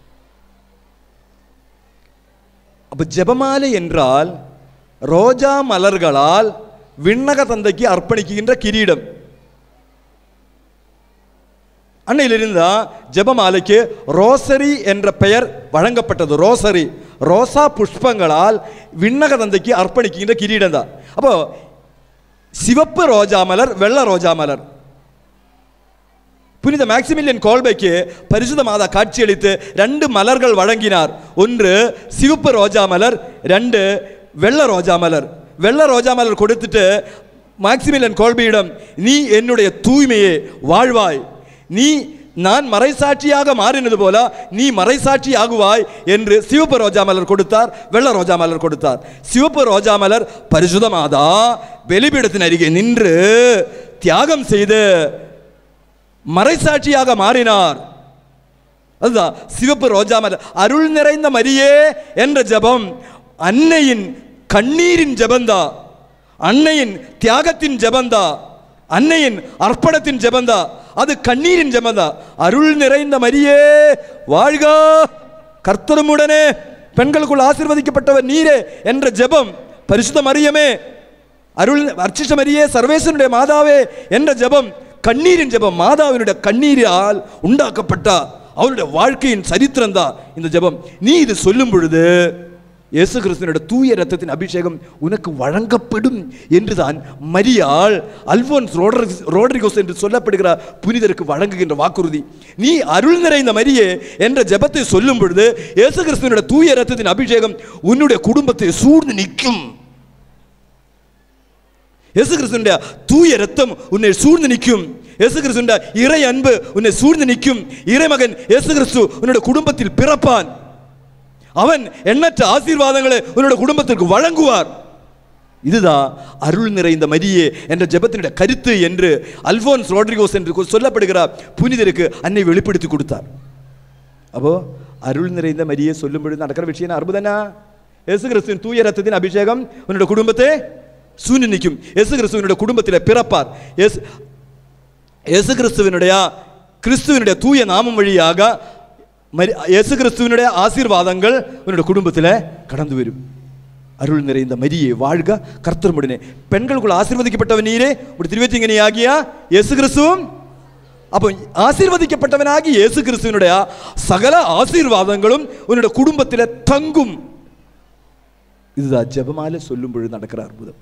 அப்ப ஜெபமாலை என்றால் ரோஜா மலர்களால் விண்ணக தந்தைக்கு அர்ப்பணிக்கின்ற கிரீடம் அன்னையிலிருந்து ஜெபமாலைக்கு ரோசரி என்ற பெயர் வழங்கப்பட்டது ரோசரி ரோசா புஷ்பங்களால் விண்ணக தந்தைக்கு அர்ப்பணிக்கின்ற கிரீடம் தான் அப்போ சிவப்பு ரோஜா மலர் வெள்ள ரோஜா மலர் புனித மேக்சிமிலியன் கோல்பைக்கு பரிசுத்த மாதா காட்சியளித்து ரெண்டு மலர்கள் வழங்கினார் ஒன்று சிவப்பு ரோஜா மலர் ரெண்டு வெள்ள ரோஜா மலர் வெள்ள ரோஜா மலர் கொடுத்துட்டு மேக்சிமிலியன் கோல்பையிடம் நீ என்னுடைய தூய்மையே வாழ்வாய் நீ நான் மறைசாட்சியாக மாறினது போல நீ மறைசாட்சி ஆகுவாய் என்று சிவப்பு ரோஜா மலர் கொடுத்தார் வெள்ள ரோஜா மலர் கொடுத்தார் சிவப்பு ரோஜா மலர் பரிசுத்த மாதா வெளிப்பீடத்தின் அருகே நின்று தியாகம் செய்து மறைசாட்சியாக மாறினார் அதுதான் சிவப்பு ரோஜா மலர் அருள் நிறைந்த மரியே என்ற ஜெபம் அன்னையின் கண்ணீரின் ஜெபந்தா அன்னையின் தியாகத்தின் ஜெபந்தா அன்னையின் அர்ப்பணத்தின் ஜெபந்தா அது கண்ணீரின் ஜெபந்தா அருள் நிறைந்த மரியே வாழ்க கர்த்தருமுடனே பெண்களுக்குள் ஆசீர்வதிக்கப்பட்டவர் நீரே என்ற ஜெபம் பரிசுத்த மரியமே அருள் அர்ச்சிஷ மரியே சர்வேசனுடைய மாதாவே என்ற ஜெபம் கண்ணீரின் ஜெபம் மாதாவினுடைய கண்ணீரால் உண்டாக்கப்பட்ட அவருடைய வாழ்க்கையின் சரித்திரம் தான் இந்த ஜெபம் நீ இது சொல்லும் பொழுது இயேசு கிறிஸ்துவனுடைய தூய ரத்தத்தின் அபிஷேகம் உனக்கு வழங்கப்படும் என்றுதான் மரியாள் அல்போன்ஸ் ரோட்ரிகஸ் ரோட்ரிகோஸ் என்று சொல்லப்படுகிற புனிதருக்கு வழங்குகின்ற வாக்குறுதி நீ அருள் நிறைந்த மரியே என்ற ஜெபத்தை சொல்லும் பொழுது இயேசு கிறிஸ்துவனுடைய தூய ரத்தத்தின் அபிஷேகம் உன்னுடைய குடும்பத்தை சூழ்ந்து நிற்கும் இயேசு கிறிஸ்துடைய தூய ரத்தம் உன்னை சூழ்ந்து நிற்கும் இயேசு கிறிஸ்துடைய இறை அன்பு உன்னை சூழ்ந்து நிற்கும் இறைமகன் இயேசு கிறிஸ்து உன்னுடைய குடும்பத்தில் பிறப்பான் அவன் எண்ணற்ற ஆசீர்வாதங்களை உன்னுடைய குடும்பத்திற்கு வழங்குவார் இதுதான் அருள் நிறைந்த மரியே என்ற ஜெபத்தினுடைய கருத்து என்று அல்போன்ஸ் ரோட்ரிகோஸ் என்று சொல்லப்படுகிற புனிதருக்கு அன்னை வெளிப்படுத்தி கொடுத்தார் அப்போ அருள் நிறைந்த மரியே சொல்லும் பொழுது நடக்கிற விஷயம் அற்புதனா இயேசு கிறிஸ்துவின் தூய ரத்தத்தின் அபிஷேகம் உன்னுடைய குடும்பத்தை சூழ்ந்து நிற்கும் இயேசு கிறிஸ்துவனுடைய குடும்பத்தில் பிறப்பார் இயேசு இயேசு கிறிஸ்துவனுடைய கிறிஸ்துவனுடைய தூய நாமம் வழியாக மரி இயேசு கிறிஸ்துவனுடைய ஆசீர்வாதங்கள் உன்னுடைய குடும்பத்தில் கடந்து வரும் அருள் நிறைந்த மரியே வாழ்க கர்த்தருமுடனே பெண்களுக்குள் ஆசீர்வதிக்கப்பட்டவன் நீரே ஒரு திருவத்திங்கனி ஆகியா இயேசு கிறிஸ்துவும் அப்போ ஆசீர்வதிக்கப்பட்டவனாகி இயேசு கிறிஸ்துவனுடைய சகல ஆசீர்வாதங்களும் உன்னுடைய குடும்பத்தில் தங்கும் இதுதான் ஜெபமாலை சொல்லும் பொழுது நடக்கிற அற்புதம்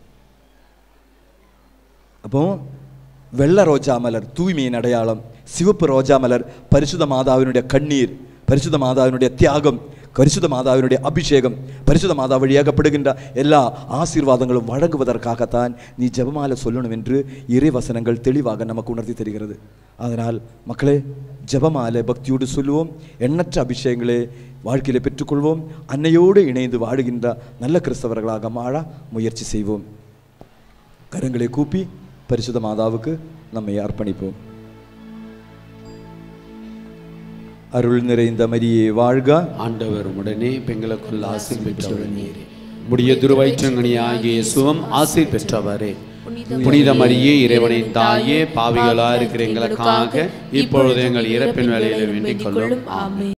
அப்போ வெள்ள ரோஜா மலர் தூய்மையின் அடையாளம் சிவப்பு ரோஜா மலர் பரிசுத மாதாவினுடைய கண்ணீர் பரிசுத மாதாவினுடைய தியாகம் பரிசுத மாதாவினுடைய அபிஷேகம் பரிசுத மாதா வழியாகப்படுகின்ற எல்லா ஆசீர்வாதங்களும் வழங்குவதற்காகத்தான் நீ ஜெபமாலை சொல்லணும் என்று இறைவசனங்கள் தெளிவாக நமக்கு உணர்த்தி தருகிறது அதனால் மக்களே ஜெபமாலை பக்தியோடு சொல்லுவோம் எண்ணற்ற அபிஷேகங்களை வாழ்க்கையில் பெற்றுக்கொள்வோம் அன்னையோடு இணைந்து வாழுகின்ற நல்ல கிறிஸ்தவர்களாக வாழ முயற்சி செய்வோம் கரங்களை கூப்பி பரிசுத மாதாவுக்கு நம்மை அர்ப்பணிப்போம் அருள் நிறைந்த மரியே வாழ்க ஆண்டவர் உடனே பெண்களுக்குள் ஆசீர் பெற்றவர் நீரே முடிய துருவயிற்றங்கனியாகிய சுகம் ஆசீர் பெற்றவரே புனித மரியே இறைவனின் தாயே பாவிகளா இருக்கிற எங்களுக்காக இப்பொழுது எங்கள் இறப்பின் வேலையில வேண்டிக் கொள்ளும் ஆமென்